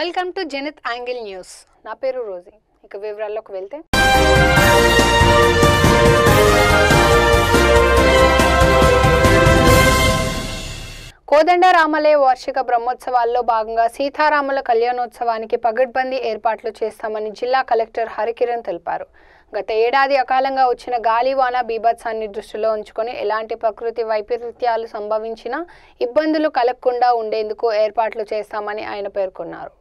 welcome to Zenith angle news నా పేరు Rosie ఇక వివరాల్లోకి వెళ్తే కోదండ రామలే వార్షిక బ్రహ్మోత్సవాల్లో భాగంగా సీతారాముల కళ్యాణోత్సవానికి పగడ్బందీ ఏర్పాట్లు చేస్తామని జిల్లా కలెక్టర్ హరికిరణ్ తెలిపారు గత ఏడాది అకాలంగా వచ్చిన గాలివాన బీభత్సాన్ని దృష్టిలో ఉంచుకొని ఎలాంటి ప్రకృతి వైపరీత్యాలు సంభవించినా ఇబ్బందులు కలగకుండా ఉండేందుకు ఏర్పాట్లు చేస్తామని ఆయన పేర్కొన్నారు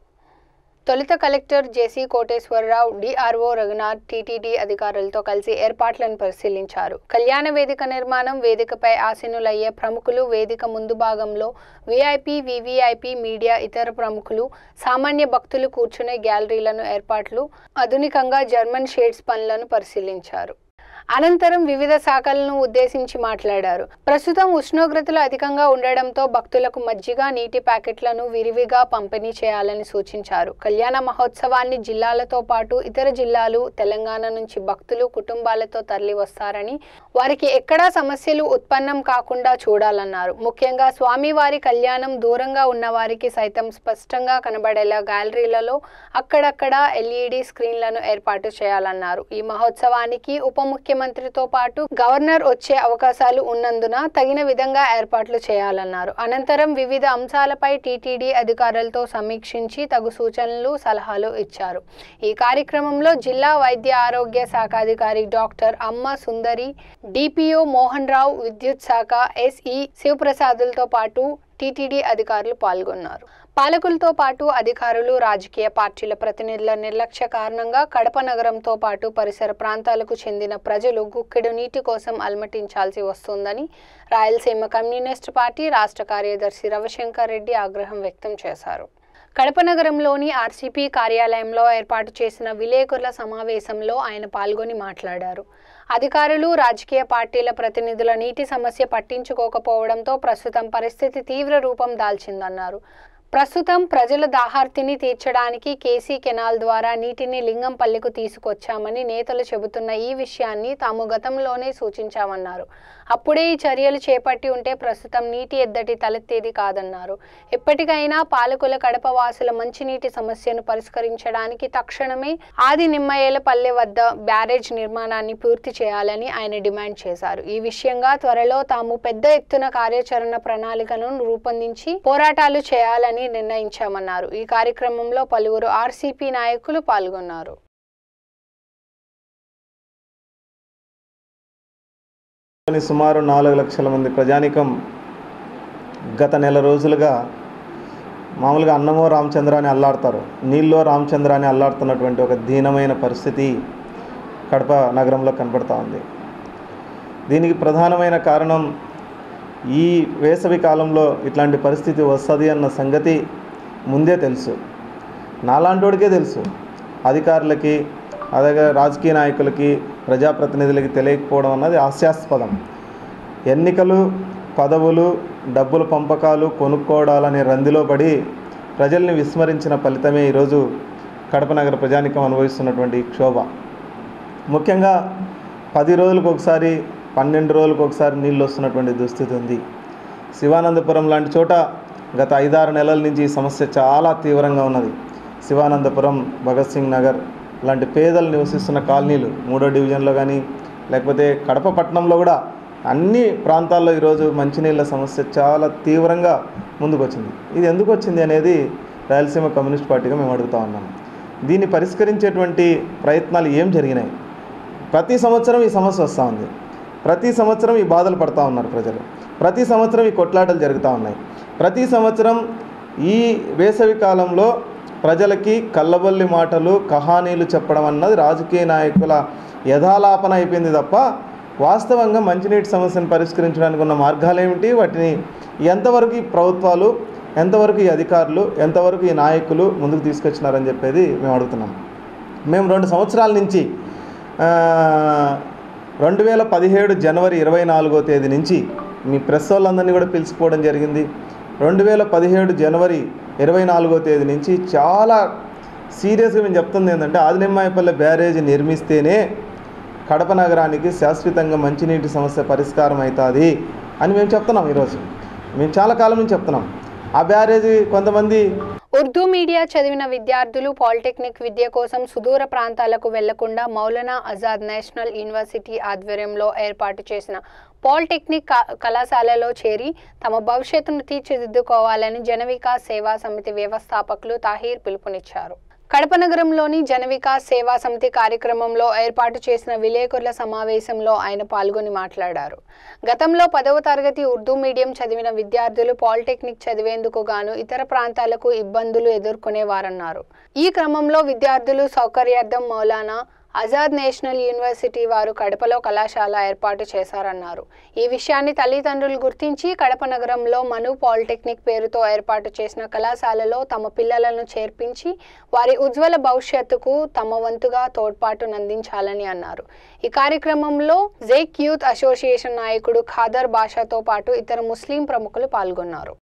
తొలుత collector JC Koteswararao DRO Raghunath TTD అధికారులతో కలిసి ఏర్పాట్లను పరిశీలించారు కళ్యాణ వేదిక నిర్మాణం వేదికపై ఆసీనులయ్యే ప్రముఖులు వేదిక ముందు భాగంలో వీఐపీ వీవీఐపీ మీడియా ఇతర ప్రముఖులు సామాన్య భక్తులు కూర్చునే గ్యాలరీలను ఏర్పాట్లు ఆధునికంగా జర్మన్ షేడ్స్ పనులను పరిశీలించారు అనంతరం వివిధ శాఖలను ఉద్దేశించి మాట్లాడారు ప్రస్తుతం ఉష్ణోగ్రతలు అధికంగా ఉండడంతో భక్తులకు మజ్జిగ నీటి ప్యాకెట్లను విరివిగా పంపిణీ చేయాలని సూచించారు కళ్యాణ మహోత్సవాన్ని జిల్లాలతో పాటు ఇతర జిల్లాలు తెలంగాణ నుంచి భక్తులు కుటుంబాలతో తరలి వస్తారని వారికి ఎక్కడా సమస్యలు ఉత్పన్నం కాకుండా చూడాలన్నారు ముఖ్యంగా స్వామివారి కళ్యాణం దూరంగా ఉన్న వారికి సైతం స్పష్టంగా కనబడేలా గ్యాలరీలలో అక్కడక్కడ ఎల్ఈడి స్క్రీన్లను ఏర్పాటు చేయాలన్నారు ఈ మహోత్సవానికి ఉప ముఖ్యమంత్రితో పాటు గవర్నర్ వచ్చే అవకాశాలు ఉన్నందున తగిన విధంగా ఏర్పాట్లు చేయాలన్నారు అనంతరం వివిధ అంశాలపై టీటీడీ అధికారులతో సమీక్షించి తగు సూచనలు సలహాలు ఇచ్చారు ఈ కార్యక్రమంలో జిల్లా వైద్య ఆరోగ్య శాఖ అధికారి డాక్టర్ అమ్మ సుందరి డిపిఓ మోహన్ రావు విద్యుత్ శాఖ ఎస్ఈ శివప్రసాదులతో పాటు టీటీడీ అధికారులు పాల్గొన్నారు పాలకులతో పాటు అధికారులు రాజకీయ పార్టీల ప్రతినిధుల నిర్లక్ష్య కారణంగా కడప నగరంతో పాటు పరిసర ప్రాంతాలకు చెందిన ప్రజలు గుక్కెడు నీటి కోసం అలమటించాల్సి వస్తోందని రాయలసీమ కమ్యూనిస్ట్ పార్టీ రాష్ట్ర కార్యదర్శి రవిశంకర్ రెడ్డి ఆగ్రహం వ్యక్తం చేశారు కడప నగరంలోని ఆర్సీపీ కార్యాలయంలో ఏర్పాటు చేసిన విలేకరుల సమావేశంలో ఆయన పాల్గొని మాట్లాడారు అధికారులు రాజకీయ పార్టీల ప్రతినిధుల నీటి సమస్య పట్టించుకోకపోవడంతో ప్రస్తుతం పరిస్థితి తీవ్ర రూపం దాల్చిందన్నారు ప్రస్తుతం ప్రజల దాహార్తిని తీర్చడానికి కేసీ కెనాల్ ద్వారా నీటిని లింగంపల్లికు తీసుకొచ్చామని నేతలు చెబుతున్న ఈ విషయాన్ని తాము గతంలోనే సూచించామన్నారు అప్పుడే ఈ చర్యలు చేపట్టి ఉంటే ప్రస్తుతం నీటి ఎద్దటి తలెత్తేది కాదన్నారు ఎప్పటికైనా పాలకుల కడప వాసుల మంచినీటి సమస్యను పరిష్కరించడానికి తక్షణమే ఆది నిమ్మయ్యలపల్లె వద్ద బ్యారేజ్ నిర్మాణాన్ని పూర్తి చేయాలని ఆయన డిమాండ్ చేశారు ఈ విషయంగా త్వరలో తాము పెద్ద ఎత్తున కార్యాచరణ ప్రణాళికను రూపొందించి పోరాటాలు చేయాలని నిర్ణయించామన్నారు ఈ కార్యక్రమంలో పలువురు ఆర్సీపీ నాయకులు పాల్గొన్నారు లోని సుమారు నాలుగు లక్షల మంది ప్రజానికం గత నెల రోజులుగా మామూలుగా అన్నమో రామచంద్ర అని అల్లాడతారు నీళ్ళో రామచంద్ర అని అల్లాడుతున్నటువంటి ఒక దీనమైన పరిస్థితి కడప నగరంలో కనపడతా ఉంది దీనికి ప్రధానమైన కారణం ఈ వేసవి కాలంలో ఇట్లాంటి పరిస్థితి వస్తుంది అన్న సంగతి ముందే తెలుసు నాలాంటోడికే తెలుసు అధికారులకి అలాగే రాజకీయ నాయకులకి ప్రజాప్రతినిధులకి తెలియకపోవడం అన్నది హాస్యాస్పదం ఎన్నికలు పదవులు డబ్బుల పంపకాలు కొనుక్కోవడాలనే రందిలో పడి ప్రజల్ని విస్మరించిన ఫలితమే ఈరోజు కడప నగర ప్రజానికం అనుభవిస్తున్నటువంటి ఈ క్షోభ ముఖ్యంగా పది రోజులకు ఒకసారి పన్నెండు రోజులకు ఒకసారి నీళ్ళు వస్తున్నటువంటి దుస్థితి ఉంది శివానందపురం లాంటి చోట గత ఐదారు నెలల నుంచి ఈ సమస్య చాలా తీవ్రంగా ఉన్నది శివానందపురం భగత్ సింగ్ నగర్ లాంటి పేదలు నివసిస్తున్న కాలనీలు మూడో డివిజన్లో కానీ లేకపోతే కడప పట్టణంలో కూడా అన్ని ప్రాంతాల్లో ఈరోజు మంచినీళ్ళ సమస్య చాలా తీవ్రంగా ముందుకు వచ్చింది ఇది ఎందుకు వచ్చింది అనేది రాయలసీమ కమ్యూనిస్ట్ పార్టీగా మేము అడుగుతా ఉన్నాం దీన్ని పరిష్కరించేటువంటి ప్రయత్నాలు ఏం జరిగినాయి ప్రతి సంవత్సరం ఈ సమస్య వస్తూ ఉంది ప్రతి సంవత్సరం ఈ బాధలు పడతా ఉన్నారు ప్రజలు ప్రతి సంవత్సరం ఈ కొట్లాటలు జరుగుతూ ఉన్నాయి ప్రతి సంవత్సరం ఈ వేసవి కాలంలో ప్రజలకి కళ్ళబొల్లి మాటలు కహానీలు చెప్పడం అన్నది రాజకీయ నాయకుల యథాలాపన అయిపోయింది తప్ప వాస్తవంగా మంచినీటి సమస్యను పరిష్కరించడానికి ఉన్న మార్గాలు ఏమిటి వాటిని ఎంతవరకు ఈ ప్రభుత్వాలు ఎంతవరకు ఈ అధికారులు ఎంతవరకు ఈ నాయకులు ముందుకు తీసుకొచ్చినారని చెప్పేది మేము అడుగుతున్నాం మేము రెండు సంవత్సరాల నుంచి ఆ, రెండు వేల పదిహేడు జనవరి ఇరవై నాలుగో తేదీ నుంచి మీ ప్రెస్ వాళ్ళందరినీ కూడా పిలుచుకోవడం జరిగింది రెండు వేల పదిహేడు జనవరి ఇరవై నాలుగో తేదీ నుంచి చాలా సీరియస్గా మేము చెప్తుంది ఏంటంటే ఆదినిమ్మాయపల్లె బ్యారేజ్ నిర్మిస్తేనే కడప నగరానికి శాశ్వతంగా మంచినీటి సమస్య పరిష్కారం అవుతుంది అని మేము చెప్తున్నాం ఈరోజు మేము చాలా కాలం నుంచి చెప్తున్నాం ఆ బ్యారేజీ కొంతమంది ఉర్దూ మీడియా చదివిన విద్యార్థులు పాలిటెక్నిక్ విద్య కోసం సుదూర ప్రాంతాలకు వెళ్లకుండా మౌలానా ఆజాద్ నేషనల్ యూనివర్సిటీ ఆధ్వర్యంలో ఏర్పాటు చేసిన పాలిటెక్నిక్ కా- కళాశాలలో చేరి తమ భవిష్యత్తును తీర్చిదిద్దుకోవాలని జనవికాస్ సేవా సమితి వ్యవస్థాపకులు తాహీర్ పిలుపునిచ్చారు కడప నగరంలోని జనవికాస్ సేవా సమితి కార్యక్రమంలో ఏర్పాటు చేసిన విలేకరుల సమావేశంలో ఆయన పాల్గొని మాట్లాడారు గతంలో పదవ తరగతి ఉర్దూ మీడియం చదివిన విద్యార్థులు పాలిటెక్నిక్ చదివేందుకు గాను ఇతర ప్రాంతాలకు ఇబ్బందులు ఎదుర్కొనేవారన్నారు ఈ క్రమంలో విద్యార్థులు సౌకర్యార్థం మౌలానా ఆజాద్ నేషనల్ యూనివర్సిటీ వారు కడపలో కళాశాల ఏర్పాటు చేశారన్నారు ఈ విషయాన్ని తల్లిదండ్రులు గుర్తించి కడప నగరంలో మను పాలిటెక్నిక్ పేరుతో ఏర్పాటు చేసిన కళాశాలలో తమ పిల్లలను చేర్పించి వారి ఉజ్వల భవిష్యత్తుకు తమ వంతుగా తోడ్పాటునందించాలని అన్నారు ఈ కార్యక్రమంలో జేక్ యూత్ అసోసియేషన్ నాయకుడు ఖాదర్ బాషాతో పాటు ఇతర ముస్లిం ప్రముఖులు పాల్గొన్నారు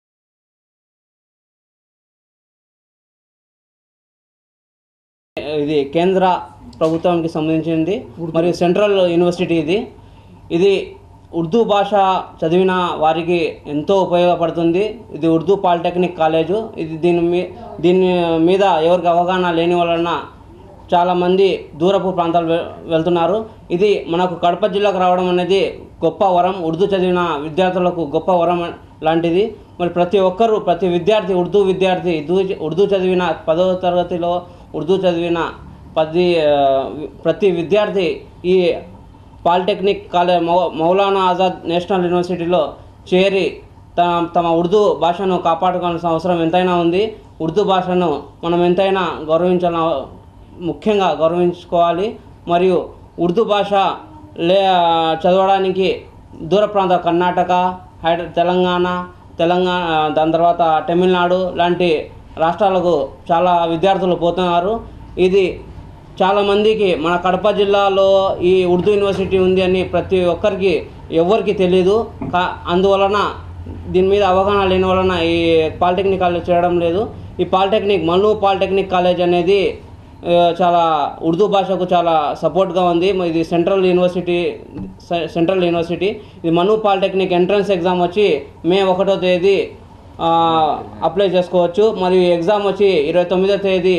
ఇది కేంద్ర ప్రభుత్వానికి సంబంధించింది మరియు సెంట్రల్ యూనివర్సిటీ ఇది ఇది ఉర్దూ భాష చదివిన వారికి ఎంతో ఉపయోగపడుతుంది ఇది ఉర్దూ పాలిటెక్నిక్ కాలేజు ఇది దీని మీ దీని మీద ఎవరికి అవగాహన లేని వలన చాలామంది దూరపు ప్రాంతాలు వె- వెళ్తున్నారు ఇది మనకు కడప జిల్లాకు రావడం అనేది గొప్ప వరం ఉర్దూ చదివిన విద్యార్థులకు గొప్ప వరం లాంటిది మరి ప్రతి ఒక్కరూ ప్రతి విద్యార్థి ఉర్దూ విద్యార్థి ఉర్దూ ఉర్దూ చదివిన పదవ తరగతిలో ఉర్దూ చదివిన పది ఆ, ప్రతి విద్యార్థి ఈ పాలిటెక్నిక్ కాలే మౌ మౌలానా ఆజాద్ నేషనల్ యూనివర్సిటీలో చేరి తమ తమ ఉర్దూ భాషను కాపాడుకోవాల్సిన అవసరం ఎంతైనా ఉంది ఉర్దూ భాషను మనం ఎంతైనా గౌరవించాల ముఖ్యంగా గౌరవించుకోవాలి మరియు ఉర్దూ భాష లే చదవడానికి దూర ప్రాంత కర్ణాటక హైదరా తెలంగాణ తెలంగాణ దాని తర్వాత తమిళనాడు లాంటి రాష్ట్రాలకు చాలా విద్యార్థులు పోతున్నారు ఇది చాలామందికి మన కడప జిల్లాలో ఈ ఉర్దూ యూనివర్సిటీ ఉంది అని ప్రతి ఒక్కరికి ఎవరికి తెలియదు కా అందువలన దీని మీద అవగాహన లేని వలన ఈ పాలిటెక్నిక్ కాలేజ్ చేయడం లేదు ఈ పాలిటెక్నిక్ మల్లు పాలిటెక్నిక్ కాలేజ్ అనేది ఆ, చాలా ఉర్దూ భాషకు చాలా సపోర్ట్గా ఉంది మ- ఇది సెంట్రల్ యూనివర్సిటీ సె- సెంట్రల్ యూనివర్సిటీ ఇది మను పాలిటెక్నిక్ ఎంట్రన్స్ ఎగ్జామ్ వచ్చి మే ఒకటో తేదీ ఆ, అప్లై చేసుకోవచ్చు మరియు ఎగ్జామ్ వచ్చి ఇరవై తొమ్మిదో తేదీ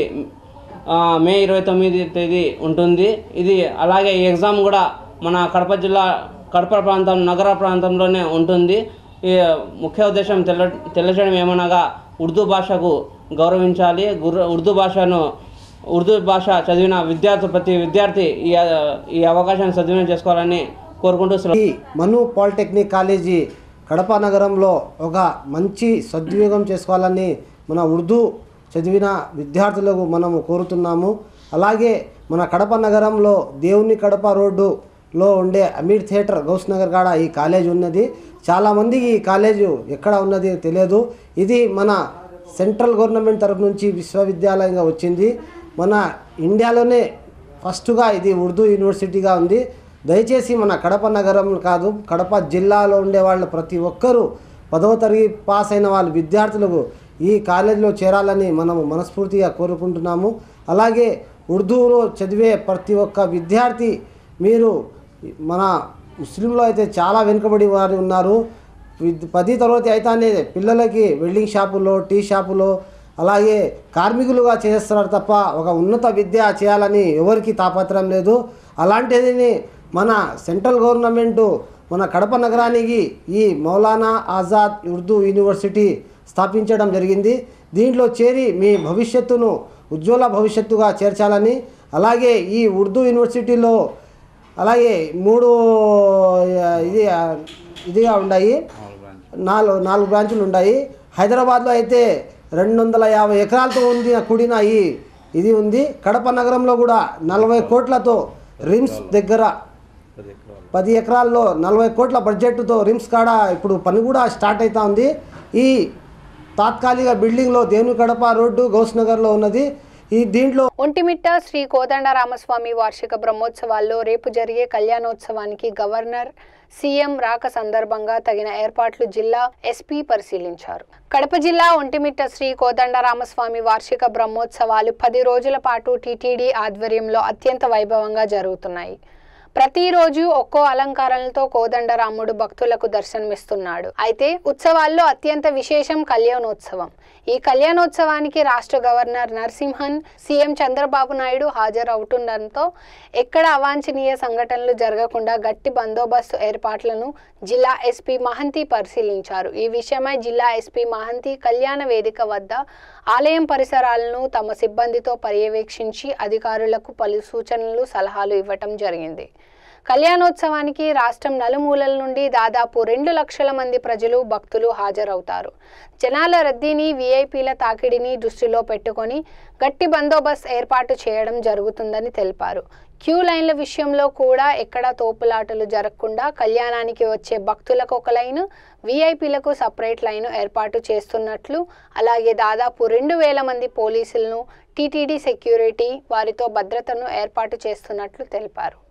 ఆ, మే ఇరవై తొమ్మిది తేదీ ఉంటుంది ఇది అలాగే ఈ ఎగ్జామ్ కూడా మన కడప జిల్లా కడప ప్రాంతం నగర ప్రాంతంలోనే ఉంటుంది ఈ ముఖ్య ఉద్దేశం తెల్ల తెలియజేయడం ఏమనగా ఉర్దూ భాషకు గౌరవించాలి గుర్ ఉర్దూ భాషను ఉర్దూ భాష చదివిన విద్యార్థి ప్రతి విద్యార్థి ఈ ఈ అవకాశాన్ని సద్వినియోగం చేసుకోవాలని కోరుకుంటూ సెలవు ఈ మను పాలిటెక్నిక్ కాలేజీ కడప నగరంలో ఒక మంచి సద్వినియోగం చేసుకోవాలని మన ఉర్దూ చదివిన విద్యార్థులకు మనము కోరుతున్నాము అలాగే మన కడప నగరంలో దేవుని కడప రోడ్డులో ఉండే అమీర్ థియేటర్ గౌస్ నగర్ కాడ ఈ కాలేజ్ ఉన్నది చాలామందికి ఈ కాలేజు ఎక్కడ ఉన్నది తెలియదు ఇది మన సెంట్రల్ గవర్నమెంట్ తరఫు నుంచి విశ్వవిద్యాలయంగా వచ్చింది మన ఇండియాలోనే ఫస్ట్గా ఇది ఉర్దూ యూనివర్సిటీగా ఉంది దయచేసి మన కడప నగరం కాదు కడప జిల్లాలో ఉండే వాళ్ళు ప్రతి ఒక్కరూ పదవ తరగతి పాస్ అయిన వాళ్ళ విద్యార్థులకు ఈ కాలేజీలో చేరాలని మనము మనస్ఫూర్తిగా కోరుకుంటున్నాము అలాగే ఉర్దూలో చదివే ప్రతి ఒక్క విద్యార్థి మీరు మన ముస్లింలో అయితే చాలా వెనుకబడి వారు ఉన్నారు విద్- పది తరగతి అయితేనే పిల్లలకి వెల్డింగ్ షాపులో టీ షాపులో అలాగే కార్మికులుగా చేస్తున్నారు తప్ప ఒక ఉన్నత విద్య చేయాలని ఎవరికి తాపత్రయం లేదు అలాంటిది మన సెంట్రల్ గవర్నమెంటు మన కడప నగరానికి ఈ మౌలానా ఆజాద్ ఉర్దూ యూనివర్సిటీ స్థాపించడం జరిగింది దీంట్లో చేరి మీ భవిష్యత్తును ఉజ్వల భవిష్యత్తుగా చేర్చాలని అలాగే ఈ ఉర్దూ యూనివర్సిటీలో అలాగే మూడు ఆ, ఇది ఆ, ఇదిగా ఉన్నాయి నాలుగు నాలుగు బ్రాంచులు ఉన్నాయి హైదరాబాద్లో అయితే రెండు వందల యాభై ఎకరాలతో ఉంది కూడిన ఈ ఇది ఉంది కడప నగరంలో కూడా నలభై కోట్లతో రిమ్స్ దగ్గర పది ఎకరాల్లో నలభై కోట్ల బడ్జెట్తో రిమ్స్ కాడ ఇప్పుడు పని కూడా స్టార్ట్ అవుతా ఉంది ఈ తాత్కాలిక బిల్డింగ్లో దేవుని కడప రోడ్డు గౌస్ నగర్లో ఉన్నది ఈ దీంట్లో ఒంటిమిట్ట శ్రీ కోదండరామస్వామి వార్షిక బ్రహ్మోత్సవాల్లో రేపు జరిగే కళ్యాణోత్సవానికి గవర్నర్ సీఎం రాక సందర్భంగా తగిన ఏర్పాట్లు జిల్లా ఎస్పీ పరిశీలించారు కడప జిల్లా ఒంటిమిట్ట శ్రీ కోదండరామస్వామి వార్షిక బ్రహ్మోత్సవాలు పది రోజుల పాటు టీటీడీ ఆధ్వర్యంలో అత్యంత వైభవంగా జరుగుతున్నాయి ప్రతిరోజు ఒక్కో అలంకారాలతో కోదండరాముడు భక్తులకు దర్శనమిస్తున్నాడు అయితే ఉత్సవాల్లో అత్యంత విశేషం కళ్యాణోత్సవం ఈ కళ్యాణోత్సవానికి రాష్ట్ర గవర్నర్ నరసింహన్ సీఎం చంద్రబాబు నాయుడు హాజరవుతుండటంతో ఎక్కడ అవాంఛనీయ సంఘటనలు జరగకుండా గట్టి బందోబస్తు ఏర్పాట్లను జిల్లా ఎస్పీ మహంతి పరిశీలించారు ఈ విషయమై జిల్లా ఎస్పీ మహంతి కళ్యాణ వేదిక వద్ద ఆలయం పరిసరాలను తమ సిబ్బందితో పర్యవేక్షించి అధికారులకు పలు సూచనలు సలహాలు ఇవ్వటం జరిగింది కళ్యాణోత్సవానికి రాష్ట్రం నలుమూలల నుండి దాదాపు రెండు లక్షల మంది ప్రజలు భక్తులు హాజరవుతారు జనాల రద్దీని వీఐపీల తాకిడిని దృష్టిలో పెట్టుకొని గట్టి బందోబస్తు ఏర్పాటు చేయడం జరుగుతుందని తెలిపారు క్యూ లైన్ల విషయంలో కూడా ఎక్కడ తోపులాటలు జరగకుండా కళ్యాణానికి వచ్చే భక్తులకు ఒక లైను వీఐపీలకు సపరేట్ లైను ఏర్పాటు చేస్తున్నట్లు అలాగే దాదాపు రెండు వేల మంది పోలీసులను టీటీడీ సెక్యూరిటీ వారితో భద్రతను ఏర్పాటు చేస్తున్నట్లు తెలిపారు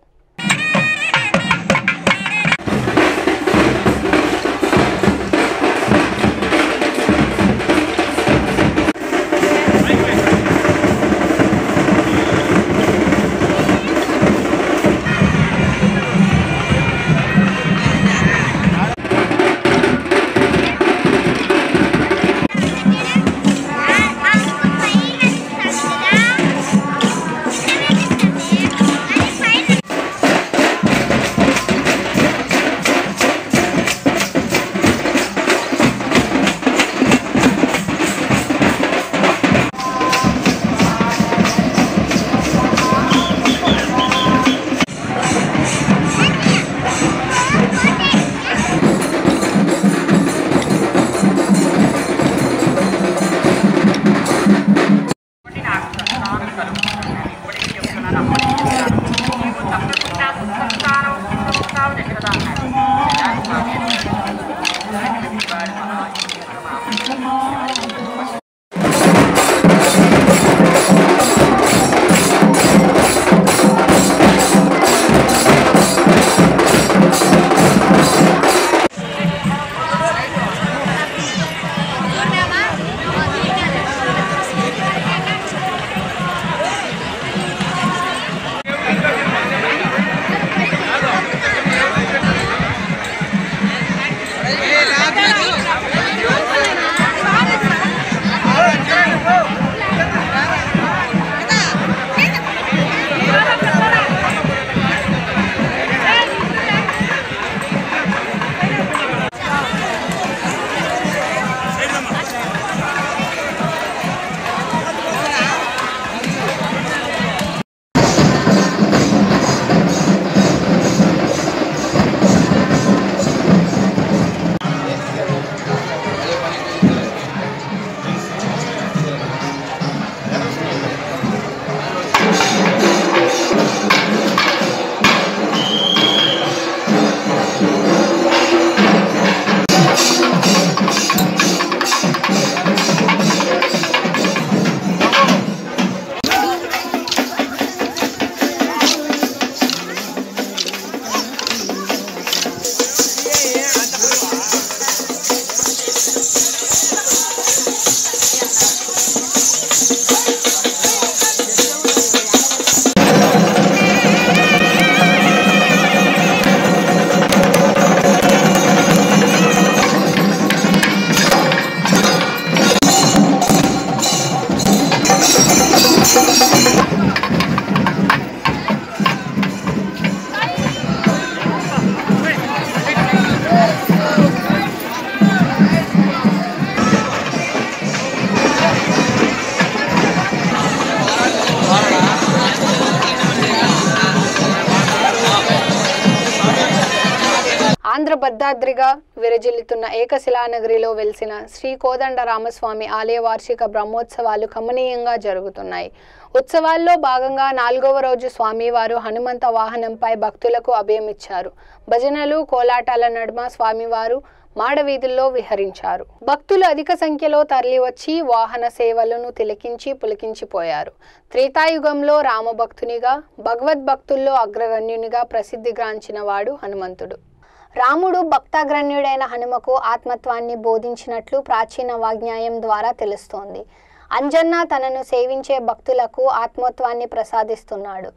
ఆంధ్ర భద్రాద్రిగా విరజిల్లుతున్న ఏకశిలానగరిలో వెలిసిన శ్రీ కోదండ రామస్వామి ఆలయ వార్షిక బ్రహ్మోత్సవాలు కమనీయంగా జరుగుతున్నాయి ఉత్సవాల్లో భాగంగా నాలుగవ రోజు స్వామివారు హనుమంత వాహనంపై భక్తులకు అభయమిచ్చారు భజనలు కోలాటాల నడుమ స్వామివారు మాడవీధుల్లో విహరించారు భక్తులు అధిక సంఖ్యలో తరలివచ్చి వాహన సేవలను తిలకించి పులికించిపోయారు త్రేతాయుగంలో రామభక్తునిగా భగవద్భక్తుల్లో అగ్రగణ్యునిగా ప్రసిద్ధిగాంచిన వాడు హనుమంతుడు రాముడు భక్తాగ్రణ్యుడైన హనుమకు ఆత్మత్వాన్ని బోధించినట్లు ప్రాచీన వాజ్ఞాయం ద్వారా తెలుస్తోంది అంజన్న తనను సేవించే భక్తులకు ఆత్మత్వాన్ని ప్రసాదిస్తున్నాడు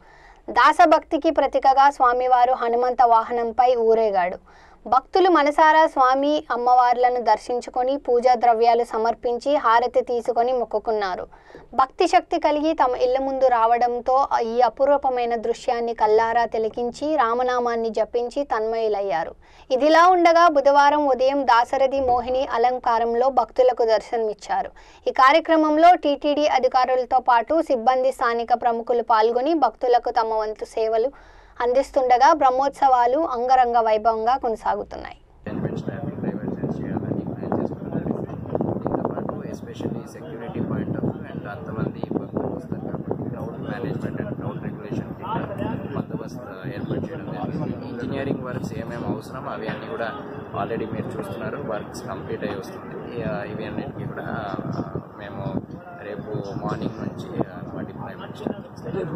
దాసభక్తికి ప్రతీకగా స్వామివారు హనుమంత వాహనంపై ఊరేగాడు భక్తులు మనసారా స్వామి అమ్మవార్లను దర్శించుకొని పూజా ద్రవ్యాలు సమర్పించి హారతి తీసుకొని మొక్కుకున్నారు భక్తి శక్తి కలిగి తమ ఇళ్ల ముందు రావడంతో ఈ అపురూపమైన దృశ్యాన్ని కల్లారా తిలకించి రామనామాన్ని జపించి తన్మయులయ్యారు ఇదిలా ఉండగా బుధవారం ఉదయం దాసరథి మోహిని అలంకారంలో భక్తులకు దర్శనమిచ్చారు ఈ కార్యక్రమంలో టీటీడీ అధికారులతో పాటు సిబ్బంది స్థానిక ప్రముఖులు పాల్గొని భక్తులకు తమ వంతు సేవలు అందిస్తుండగా బ్రహ్మోత్సవాలు అంగరంగ వైభవంగా కొనసాగుతున్నాయి ఎలిమెంట్స్ ట్రాఫిక్ డైవర్జెన్స్ చేయాలని ప్లాన్ చేసుకున్నారు దీంతో పాటు especially security point of view and అంతమంది భక్తులు వస్తారు కాబట్టి crowd management and crowd regulation కింద బందోబస్తు ఏర్పాటు చేయడం జరిగింది ఇంజనీరింగ్ వర్క్స్ ఏమేమి అవసరం అవి అన్నీ కూడా ఆల్రెడీ మీరు చూస్తున్నారు వర్క్స్ కంప్లీట్ అయి వస్తుంది ఇక ఇవి అన్నిటికీ కూడా ఆ, మేము రేపు మార్నింగ్ నుంచి deployment start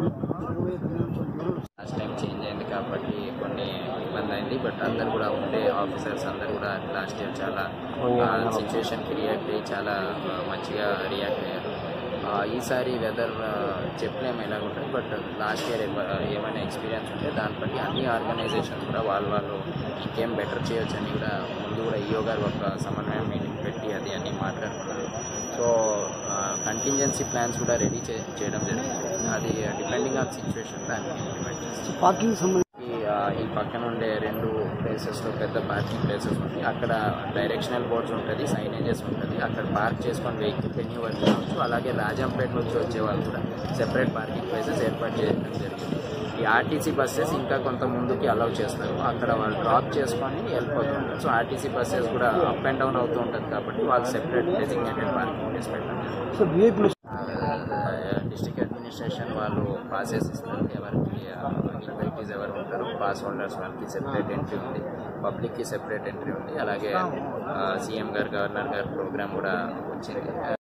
last time change అయింది కాబట్టి కొన్ని ఇబ్బంది అయింది బట్ అందరు కూడా ఉండే ఆఫీసర్స్ అందరు కూడా లాస్ట్ ఇయర్ చాలా సిచ్యువేషన్కి రియాక్ట్ అయ్యి చాలా ఆ, మంచిగా రియాక్ట్ అయ్యారు ఆ, ఈసారి వెదర్ చెప్పలేము ఎలా ఉంటుంది బట్ లాస్ట్ ఇయర్ ఏమైనా ఎక్స్పీరియన్స్ ఉంటే దాన్ని బట్టి అన్ని ఆర్గనైజేషన్స్ కూడా వాళ్ళు వాళ్ళు ఇంకేం బెటర్ చేయొచ్చు అని కూడా ముందు కూడా ఈఓ గారు ఒక సమన్వయం మీటింగ్ పెట్టి అది అన్ని మాట్లాడుకున్నారు సో కంటింజెన్సీ ప్లాన్స్ కూడా రెడీ చేయడం జరిగింది అది డిపెండింగ్ ఆన్ సిచ్యువేషన్ దాన్ని ఇంప్లిమెంట్ చేస్తాం పార్కింగ్ ఈ ఆ, ఈ పక్కన ఉండే రెండు ప్లేసెస్లో పెద్ద పార్కింగ్ ప్లేసెస్ ఉంటాయి అక్కడ డైరెక్షనల్ బోర్డ్స్ ఉంటుంది సైనేజెస్ ఉంటుంది అక్కడ పార్క్ చేసుకొని వెహికల్ వెన్యూ వరకు రావచ్చు అలాగే రాజంపేట నుంచి వచ్చే వాళ్ళు కూడా సెపరేట్ పార్కింగ్ ప్లేసెస్ ఏర్పాటు చేయడం జరిగింది ఈ ఆర్టీసీ బస్సెస్ ఇంకా కొంత ముందుకి అలౌ చేస్తారు అక్కడ వాళ్ళు డ్రాప్ చేసుకొని వెళ్ళిపోతూ ఉంటారు సో ఆర్టీసీ బస్సెస్ కూడా అప్ అండ్ డౌన్ అవుతూ ఉంటుంది కాబట్టి వాళ్ళు సెపరేట్ డెసిగ్నేటెడ్ పార్కింగ్ ప్లేస్ పెట్టడం జరిగింది డిస్ట్రిక్ట్ అడ్మినిస్ట్రేషన్ వాళ్ళు పాసెస్ ఇస్తారు ఎవరికి ఇన్వైటీస్ ఎవరు ఉంటారో పాస్ హోల్డర్స్ వాళ్ళకి సెపరేట్ ఎంట్రీ ఉంది పబ్లిక్కి సెపరేట్ ఎంట్రీ ఉంది అలాగే సీఎం గారు గవర్నర్ గారు ప్రోగ్రామ్ కూడా వచ్చింది